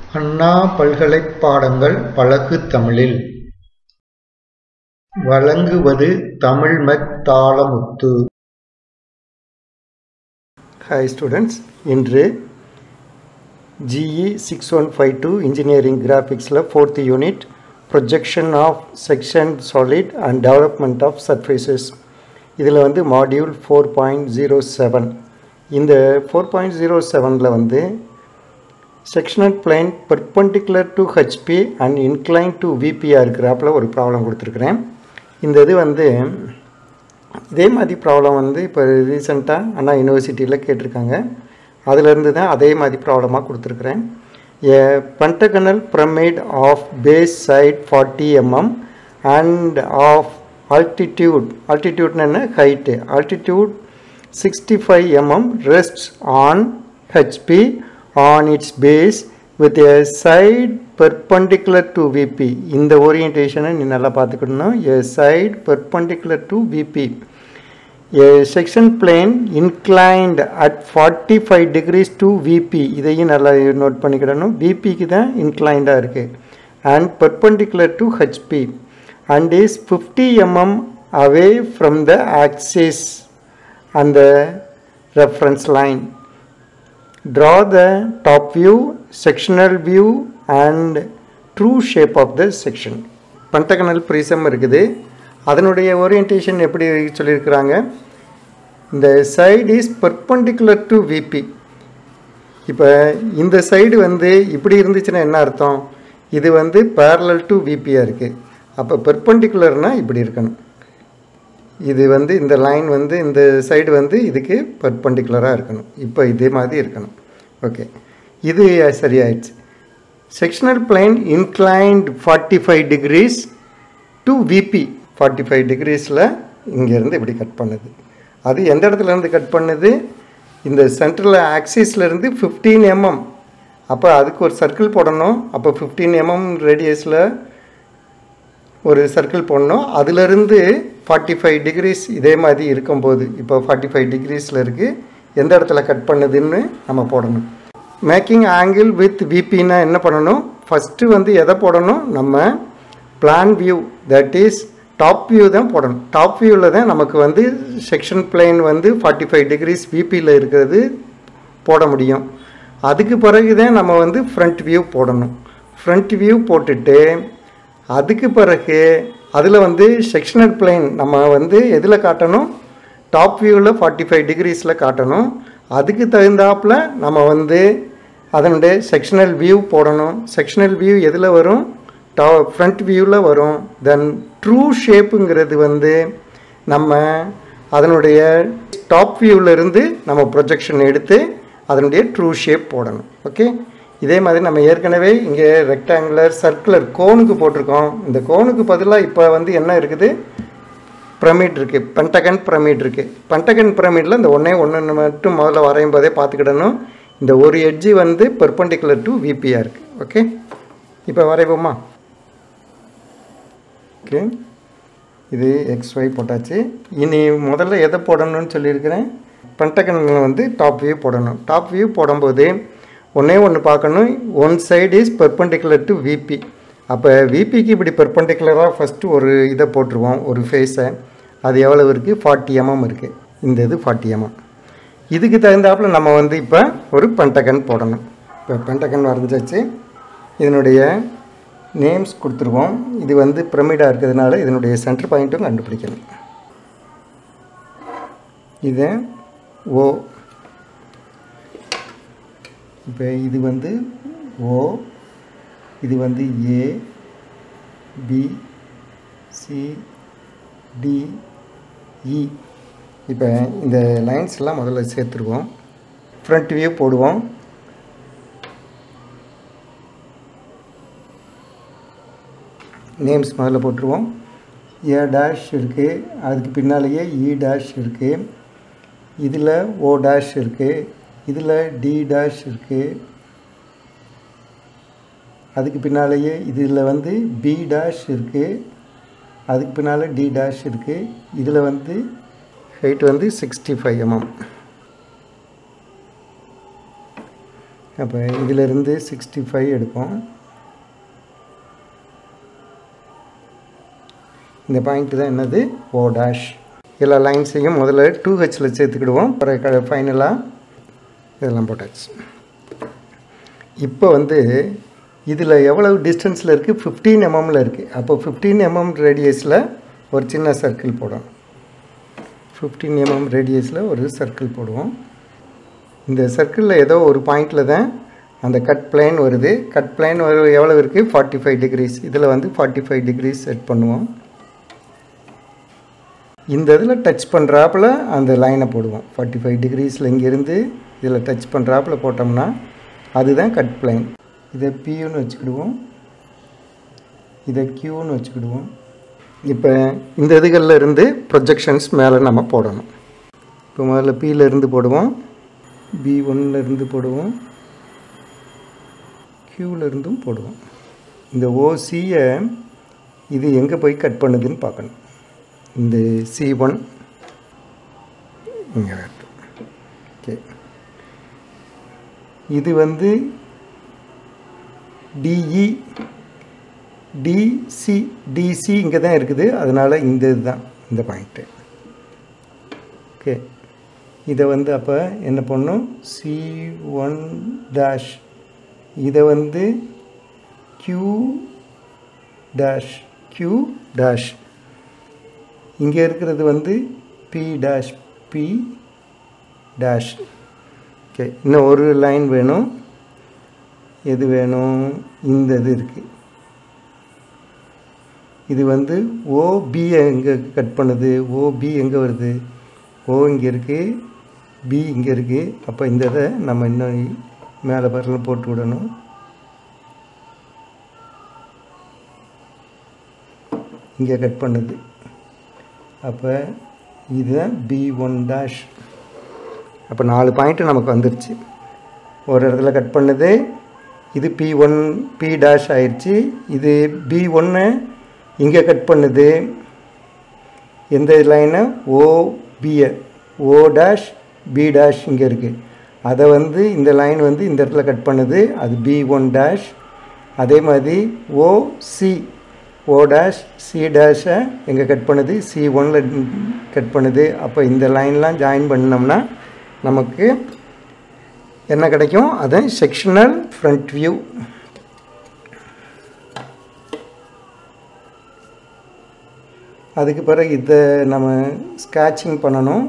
அண்ணா பல்கலைப் பாடங்கள் பழகு தமிழில் வழங்குவது தமிழ்மெக் தாளமுத்து ஹாய் ஸ்டூடெண்ட்ஸ் இன்று GE six one five two engineering கிராஃபிக்ஸில் fourth unit projection of section solid and development of surfaces இதில் வந்து module four point zero seven இந்த ஃபோர் பாயிண்ட் ஜீரோ செவனில் வந்து sectional plane perpendicular to HP and incline to விபியாக இருக்கிறாப்பில் ஒரு problem கொடுத்துருக்குறேன் இந்த இது வந்து இதே மாதிரி ப்ராப்ளம் வந்து இப்போ ரீசெண்டாக அண்ணா யூனிவர்சிட்டியில் கேட்டிருக்காங்க அதிலிருந்து தான் அதே மாதிரி ப்ராப்ளமாக கொடுத்துருக்குறேன் A pentagonal pyramid of base side forty MM and of altitude ஆல்டிடியூட்னு என்ன height altitude sixty five MM rest on HP on its base with a side perpendicular to VP இந்த ஓரியன்டேஷனை நீ நல்லா பார்த்துக்கணும் a side perpendicular to VP a section plane inclined at 45 degrees to VP இதையும் நல்லா note பண்ணிக்கிடணும் VPக்கு தான் இன்க்ளைண்டாக இருக்குது and perpendicular to HP and is 50 mm away from the axis and the reference line draw the top view sectional view and true shape of the section pentagonal prism இருக்குது அதனுடைய orientation எப்படி சொல்லியிருக்கிறாங்க இந்த side is perpendicular to VP இப்போ இந்த side வந்து இப்படி இருந்துச்சுன்னா என்ன அர்த்தம் இது வந்து பேரலல் டு விபியாக இருக்குது அப்போ பெர்பண்டிகுலர்னால் இப்படி இருக்கணும் இது வந்து இந்த லைன் வந்து இந்த சைடு வந்து இதுக்கு பர்பண்டிகுலராக இருக்கணும் இப்போ இதே மாதிரி இருக்கணும் ஓகே இது சரியாயிடுச்சு sectional plane inclined forty five degrees to VP forty five டிகிரிஸில் இங்கேருந்து இப்படி கட் பண்ணுது அது எந்த இடத்துலேருந்து கட் பண்ணுது இந்த சென்ட்ரல் ஆக்சிஸ்லேருந்து ஃபிஃப்டீன் எம்எம் அப்போ அதுக்கு ஒரு சர்க்கிள் போடணும் அப்போ ஃபிஃப்டீன் எம்எம் ரேடியஸில் ஒரு சர்க்கிள் போடணும் அதிலிருந்து ஃபார்ட்டி ஃபைவ் டிகிரிஸ் இதே மாதிரி இருக்கும்போது இப்போ ஃபார்ட்டி ஃபைவ் டிகிரிஸில் இருக்குது எந்த இடத்துல கட் பண்ணுதுன்னு நம்ம போடணும் மேக்கிங் ஆங்கிள் வித் விபின்னா என்ன பண்ணணும் ஃபஸ்ட்டு வந்து எதை போடணும் நம்ம plan view that is top view தான் போடணும் டாப் வியூவில் தான் நமக்கு வந்து செக்ஷன் பிளேன் வந்து ஃபார்ட்டி ஃபைவ் டிகிரிஸ் விபியில் இருக்கிறது போட முடியும் அதுக்கு பிறகு தான் நம்ம வந்து ஃப்ரண்ட் வியூ போடணும் ஃப்ரண்ட் வியூ போட்டுட்டு அதுக்கு பிறகு அதில் வந்து செக்ஷனல் பிளைன் நம்ம வந்து எதில் காட்டணும் டாப் வியூவில் ஃபார்ட்டி ஃபைவ் டிகிரிஸில் காட்டணும் அதுக்கு தகுந்தாப்பில் நம்ம வந்து அதனுடைய செக்ஷனல் வியூ போடணும் செக்ஷனல் வியூ எதில் வரும் டா ஃப்ரண்ட் வியூவில் வரும் தென் ட்ரூ ஷேப்புங்கிறது வந்து நம்ம அதனுடைய டாப் வியூவிலேருந்து நம்ம ப்ரொஜெக்ஷன் எடுத்து அதனுடைய ட்ரூ ஷேப் போடணும் ஓகே இதே மாதிரி நம்ம ஏற்கனவே இங்கே ரெக்டாங்குலர் சர்க்குலர் கோனுக்கு போட்டிருக்கோம் இந்த கோனுக்கு பதிலாக இப்போ வந்து என்ன இருக்குது பிரமிட் இருக்குது பென்டகன் பிரமிட் இருக்குது பென்டகன் பிரமிடில் இந்த ஒன்றே ஒன்று மட்டும் முதல்ல வரையும் போதே பார்த்துக்கிடணும் இந்த ஒரு எட்ஜி வந்து பெர்பண்டிகுலர் டு விபியாக இருக்குது ஓகே இப்போ வரைவோமா ஓகே இது எக்ஸ் ஒய் போட்டாச்சு இனி முதல்ல எதை போடணும்னு சொல்லியிருக்கிறேன் பென்டகனில் வந்து டாப் வியூ போடணும் டாப் வியூ போடும்போது ஒன்றே ஒன்று பார்க்கணும் one side is perpendicular to VP அப்போ விபிக்கு இப்படி பெர்பண்டிகுலராக ஃபஸ்ட்டு ஒரு இதை போட்டுருவோம் ஒரு ஃபேஸை அது எவ்வளோ இருக்குது ஃபார்ட்டி எம்எம் இருக்குது இந்த இது ஃபார்ட்டி எம்எம் இதுக்கு தகுந்தாப்பில் நம்ம வந்து இப்போ ஒரு பென்டகன் போடணும் இப்போ பென்டகன் வரைஞ்சாச்சு இதனுடைய நேம்ஸ் கொடுத்துருவோம் இது வந்து பிரமிடாக இருக்கிறதுனால இதனுடைய சென்டர் பாயிண்ட்டும் கண்டுபிடிக்கணும் இது ஓ இப்போ இது வந்து ஓ இது வந்து A B C D E இப்போ இந்த லைன்ஸ்லாம் முதல்ல சேர்த்துருவோம் ஃப்ரண்ட் வியூ போடுவோம் நேம்ஸ் முதல்ல போட்டுருவோம் ஏ டேஷ் இருக்குது அதுக்கு பின்னாலேயே இ டேஷ் இருக்குது இதில் ஓ டேஷ் இருக்குது இதில் டி டேஷ் இருக்குது அதுக்கு பின்னாலேயே இதில் வந்து பி டேஷ் இருக்குது அதுக்கு பின்னால் டி டேஷ் இருக்குது இதில் வந்து ஹைட் வந்து சிக்ஸ்டி ஃபைவ் எம்எம் அப்போ இதிலிருந்து சிக்ஸ்டி ஃபைவ் எடுப்போம் இந்த பாயிண்ட் தான் என்னது ஓ டேஷ் எல்லா லைன்ஸையும் முதல்ல டூ ஹெச்சில் சேர்த்துக்கிடுவோம் அப்புறம் ஃபைனலாக இதெல்லாம் போட்டாச்சு இப்போ வந்து இதில் எவ்வளவு டிஸ்டன்ஸில் இருக்குது ஃபிஃப்டீன் எம்எம்மில் இருக்குது அப்போ ஃபிஃப்டீன் எம்எம் ரேடியஸில் ஒரு சின்ன சர்க்கிள் போடணும் ஃபிஃப்டீன் எம்எம் ரேடியஸில் ஒரு சர்க்கிள் போடுவோம் இந்த சர்க்கிளில் ஏதோ ஒரு பாயிண்டில் தான் அந்த கட் பிளேன் வருது கட் பிளேன் வரு எவ்வளோ இருக்குது ஃபார்ட்டி ஃபைவ் டிகிரிஸ் இதில் வந்து ஃபார்ட்டி ஃபைவ் டிகிரிஸ் செட் பண்ணுவோம் இந்த இதில் டச் பண்ணுறாப்புல அந்த லைனை போடுவோம் ஃபார்ட்டி ஃபைவ் டிகிரிஸில் இங்கேருந்து இதில் டச் பண்ணுறாப்புல போட்டோம்னா அதுதான் கட் பிளைன் இதை பியூன்னு வச்சுக்கிடுவோம் இதை கியூன்னு வச்சுக்கிடுவோம் இப்போ இந்த இதுகளில் இருந்து ப்ரொஜெக்ஷன்ஸ் மேலே நம்ம போடணும் இப்போ முதல்ல பியில் இருந்து போடுவோம் பி இருந்து போடுவோம் கியூவில் இருந்தும் போடுவோம் இந்த ஓசியை இது எங்கே போய் கட் பண்ணுதுன்னு பார்க்கணும் இந்த சி ஒன் இங்கே ஓகே இது வந்து டிஇ டிசி டிசி இங்கே தான் இருக்குது அதனால் இந்த இதுதான் இந்த பாயிண்ட்டு ஓகே இதை வந்து அப்போ என்ன பண்ணும் சி ஒன் டேஷ் இதை வந்து க்யூ டேஷ் க்யூ டேஷ் இங்கே இருக்கிறது வந்து P dash P dash okay இன்னும் ஒரு லைன் வேணும் எது வேணும் இந்த இது இருக்குது இது வந்து ஓபியை எங்கே கட் பண்ணுது ஓபி எங்கே வருது ஓ இங்கே இருக்குது பி இங்கே இருக்குது அப்போ இந்த இதை நம்ம இன்னும் மேலே பரல போட்டு விடணும் இங்கே கட் பண்ணுது அப்போ இதுதான் பி ஒன் டேஷ் அப்போ நாலு பாயிண்ட்டு நமக்கு வந்துருச்சு ஒரு இடத்துல கட் பண்ணுது இது பி ஒன் பி டேஷ் ஆயிடுச்சு இது பி ஒன்று இங்கே கட் பண்ணுது எந்த லைனை ஓ பியை ஓ டேஷ் பி டேஷ் இங்கே இருக்குது அதை வந்து இந்த லைன் வந்து இந்த இடத்துல கட் பண்ணுது அது பி ஒன் டேஷ் அதே மாதிரி O C O dash C dash எங்கே கட் பண்ணுது சி ஒனில் கட் பண்ணுது அப்போ இந்த லைன்லாம் ஜாயின் பண்ணோம்னா நமக்கு என்ன கிடைக்கும் அது செக்ஷனல் ஃப்ரண்ட் வியூ அதுக்கு பிறகு இதை நம்ம ஸ்கேட்சிங் பண்ணணும்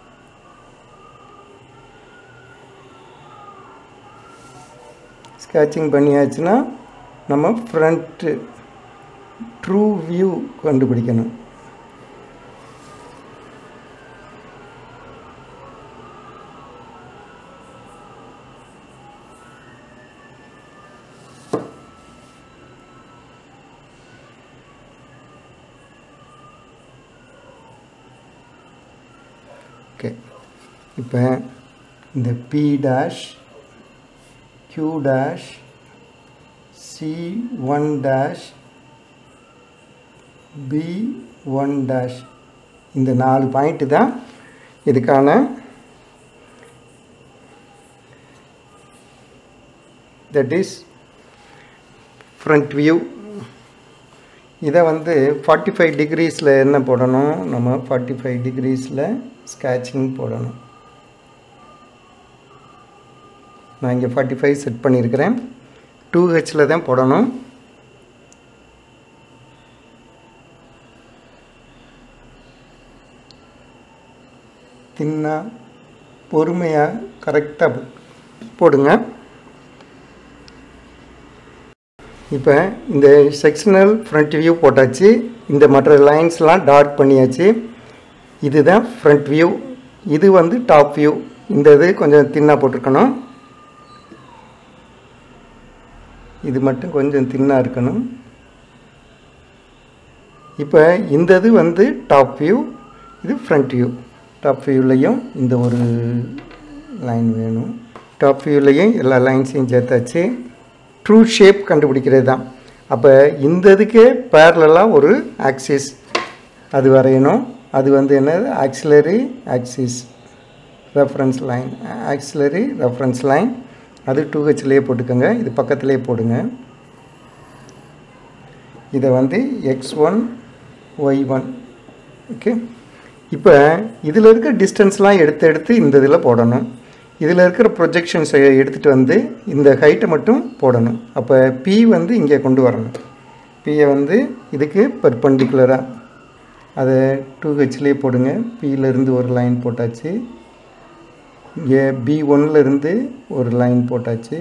ஸ்கேட்சிங் பண்ணியாச்சுன்னா நம்ம ஃப்ரண்ட்டு ட்ரூ வியூ கண்டுபிடிக்கணும் ஓகே இப்போ இந்த P dash Q dash C one dash P one dash இந்த நாலு பாயிண்ட்டு தான் இதுக்கான தட் இஸ் ஃப்ரண்ட் வியூ இதை வந்து ஃபார்ட்டி ஃபைவ் டிகிரீஸில் என்ன போடணும் நம்ம ஃபார்ட்டி ஃபைவ் டிகிரீஸில் ஸ்கேட்சிங் போடணும் நான் இங்கே ஃபார்ட்டி ஃபைவ் செட் பண்ணியிருக்கிறேன் டூ ஹெச்சில் தான் போடணும் தின்னா பொறுமையாக கரெக்டாக போடுங்க இப்போ இந்த செக்ஷனல் ஃப்ரண்ட் வியூ போட்டாச்சு இந்த மற்ற லைன்ஸ்லாம் டார்க் பண்ணியாச்சு இதுதான் ஃப்ரண்ட் வியூ இது வந்து டாப் வியூ இந்த இது கொஞ்சம் தின்னாக போட்டிருக்கணும் இது மட்டும் கொஞ்சம் தின்னாக இருக்கணும் இப்போ இந்த இது வந்து டாப் வியூ இது ஃப்ரண்ட் வியூ டாப் வியூலையும் இந்த ஒரு லைன் வேணும் டாப் வியூலையும் எல்லா லைன்ஸையும் சேர்த்தாச்சு ட்ரூ ஷேப் கண்டுபிடிக்கிறது தான் அப்போ இந்த இதுக்கு பேரலாக ஒரு ஆக்சிஸ் அது வரையணும் அது வந்து என்னது auxiliary axis reference line auxiliary reference line அது டூ ஹெச்லேயே போட்டுக்கோங்க இது பக்கத்துலேயே போடுங்க இதை வந்து X one Y one okay இப்போ இதில் இருக்க டிஸ்டன்ஸ்லாம் எடுத்து எடுத்து இந்த இதில் போடணும் இதில் இருக்கிற ப்ரொஜெக்ஷன்ஸை எடுத்துகிட்டு வந்து இந்த ஹைட்டை மட்டும் போடணும் அப்போ பி வந்து இங்கே கொண்டு வரணும் பியை வந்து இதுக்கு பர்பண்டிகுலராக அதை டூ ஹெச்லேயே போடுங்க பியிலேருந்து ஒரு லைன் போட்டாச்சு இங்கே பி ஒன்லேருந்து ஒரு லைன் போட்டாச்சு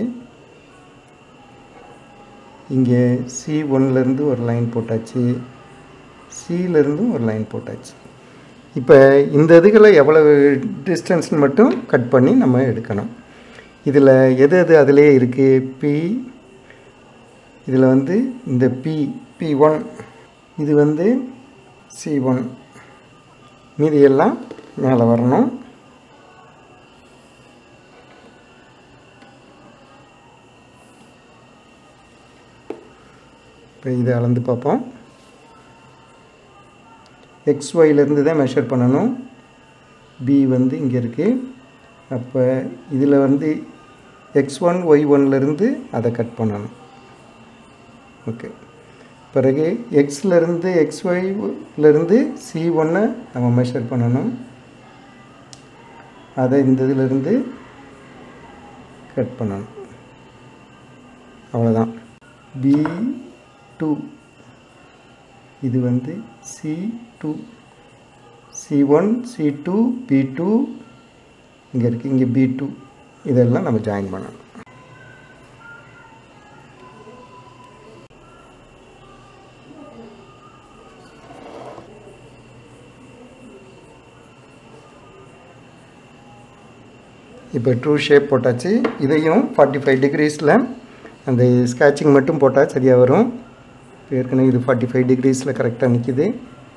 இங்கே சி ஒன்லேருந்து ஒரு லைன் போட்டாச்சு சியிலேருந்தும் ஒரு லைன் போட்டாச்சு இப்போ இந்த இதுகளை எவ்வளவு டிஸ்டன்ஸ்னு மட்டும் கட் பண்ணி நம்ம எடுக்கணும் இதில் எது எது அதிலே இருக்குது பி இதில் வந்து இந்த பி பி ஒன் இது வந்து சி ஒன் மீதி எல்லாம் மேலே வரணும் இப்போ இதை அளந்து பார்ப்போம் எக்ஸ் ஒய்லேருந்து தான் மெஷர் பண்ணணும் பி வந்து இங்கே இருக்குது அப்போ இதில் வந்து எக்ஸ் ஒன் ஒய் ஒன்லேருந்து அதை கட் பண்ணணும் ஓகே பிறகு எக்ஸ்லேருந்து எக்ஸ் ஒய்லேருந்து சி ஒன்னை நம்ம மெஷர் பண்ணணும் அதை இந்த இதிலேருந்து கட் பண்ணணும் அவ்வளோதான் பி டூ இது வந்து C two C one C two P two இங்கே இருக்குது இங்கே பி டூ இதெல்லாம் நம்ம ஜாயின் பண்ணணும் இப்போ ட்ரூ ஷேப் போட்டாச்சு இதையும் ஃபார்ட்டி ஃபைவ் டிகிரிஸில் அந்த ஸ்கேட்சிங் மட்டும் போட்டால் சரியாக வரும் ஏற்கனவே இது ஃபார்ட்டி ஃபைவ் டிகிரிஸில் கரெக்டாக நிற்கிது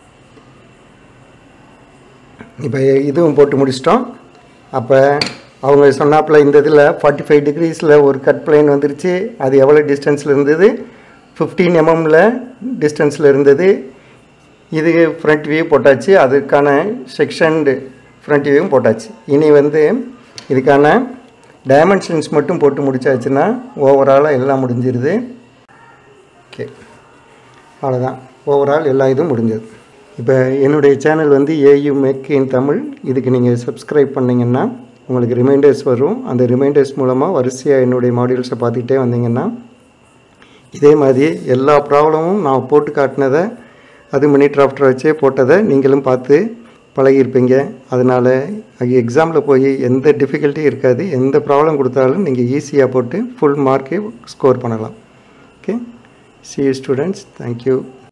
இப்போ இதுவும் போட்டு முடிச்சிட்டோம் அப்போ அவங்க சொன்னாப்பில் இந்த இதில் ஃபார்ட்டி ஃபைவ் டிகிரிஸில் ஒரு கட் பிளைன் வந்துருச்சு அது எவ்வளோ டிஸ்டன்ஸில் இருந்தது ஃபிஃப்டீன் எம்எம்மில் டிஸ்டன்ஸில் இருந்தது இது ஃப்ரண்ட் வியூ போட்டாச்சு அதுக்கான செக்ஷன் ஃப்ரண்ட் வியூவும் போட்டாச்சு இனி வந்து இதுக்கான டைமென்ஷன்ஸ் மட்டும் போட்டு முடிச்சாச்சுன்னா ஓவராலாக எல்லாம் முடிஞ்சிருது ஓகே அவ்வளோதான் ஓவரால் எல்லா இதுவும் முடிஞ்சது இப்போ என்னுடைய சேனல் வந்து ஏயு மேக் இன் தமிழ் இதுக்கு நீங்கள் சப்ஸ்கிரைப் பண்ணிங்கன்னா உங்களுக்கு ரிமைண்டர்ஸ் வரும் அந்த ரிமைண்டர்ஸ் மூலமாக வரிசையாக என்னுடைய மாடியூல்ஸை பார்த்துக்கிட்டே வந்தீங்கன்னா இதே மாதிரி எல்லா ப்ராப்ளமும் நான் போட்டு காட்டினதை அது மினி டிராஃப்டர் வச்சே போட்டதை நீங்களும் பார்த்து பழகியிருப்பீங்க அதனால் எக்ஸாமில் போய் எந்த டிஃபிகல்ட்டியும் இருக்காது எந்த ப்ராப்ளம் கொடுத்தாலும் நீங்கள் ஈஸியாக போட்டு ஃபுல் மார்க்கே ஸ்கோர் பண்ணலாம் ஓகே சி ஸ்டூடெண்ட்ஸ் தேங்க்யூ